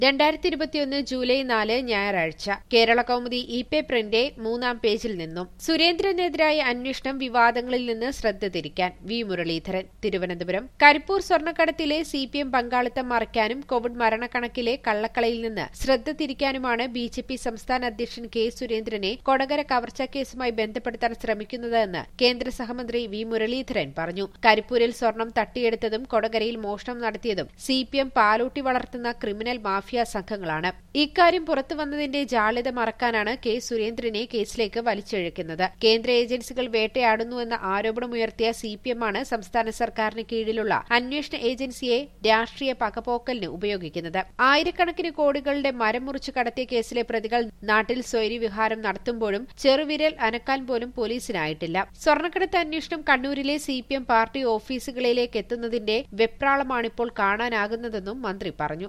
രണ്ടായിരത്തി ഇരുപത്തിയൊന്ന് ജൂലൈ നാല് ഞായറാഴ്ച കേരള കൗമുദി ഇ പേപ്പറിന്റെ മൂന്നാം പേജിൽ നിന്നും സുരേന്ദ്രനെതിരായ അന്വേഷണം വിവാദങ്ങളിൽ നിന്ന് ശ്രദ്ധ തിരിക്കാൻ വി മുരളീധരൻ തിരുവനന്തപുരം കരിപ്പൂർ സ്വർണ്ണക്കടത്തിലെ സി പി എം പങ്കാളിത്തം മറയ്ക്കാനും കോവിഡ് മരണക്കണക്കിലെ കള്ളക്കളയിൽ നിന്ന് ശ്രദ്ധ തിരിക്കാനുമാണ് ബി ജെ പി സംസ്ഥാന അധ്യക്ഷൻ കെ സുരേന്ദ്രനെ കൊടകര കവർച്ചാ കേസുമായി ബന്ധപ്പെടുത്താൻ ശ്രമിക്കുന്നതെന്ന് കേന്ദ്ര സഹമന്ത്രി വി മുരളീധരൻ പറഞ്ഞു കരിപ്പൂരിൽ സ്വർണം തട്ടിയെടുത്തതും കൊടകരയിൽ മോഷണം നടത്തിയതും സി പി എം പാലൂട്ടി വളർത്തുന്ന ക്രിമിനൽ മാഫിയ സംഘങ്ങളാണ് ഇക്കാര്യം പുറത്തുവന്നതിന്റെ ജാള്യത മറക്കാനാണ് കെ സുരേന്ദ്രനെ കേസിലേക്ക് വലിച്ചിഴക്കുന്നത് കേന്ദ്ര ഏജൻസികൾ വേട്ടയാടുന്നുവെന്ന ആരോപണമുയർത്തിയ സി പി എമ്മാണ് സംസ്ഥാന സർക്കാരിന് കീഴിലുള്ള അന്വേഷണ ഏജൻസിയെ രാഷ്ട്രീയ പകപോക്കലിന് ഉപയോഗിക്കുന്നത് ആയിരക്കണക്കിന് കോടികളുടെ മരം മുറിച്ചു കടത്തിയ കേസിലെ പ്രതികൾ നാട്ടിൽ സ്വൈര്യവിഹാരം നടത്തുമ്പോഴും ചെറുവിരൽ അനക്കാൻ പോലും പോലീസിനായിട്ടില്ല സ്വർണ്ണക്കടത്ത് അന്വേഷണം കണ്ണൂരിലെ സി പി എം പാർട്ടി ഓഫീസുകളിലേക്ക് എത്തുന്നതിന്റെ വെപ്രാളമാണിപ്പോൾ കാണാനാകുന്നതെന്നും മന്ത്രി പറഞ്ഞു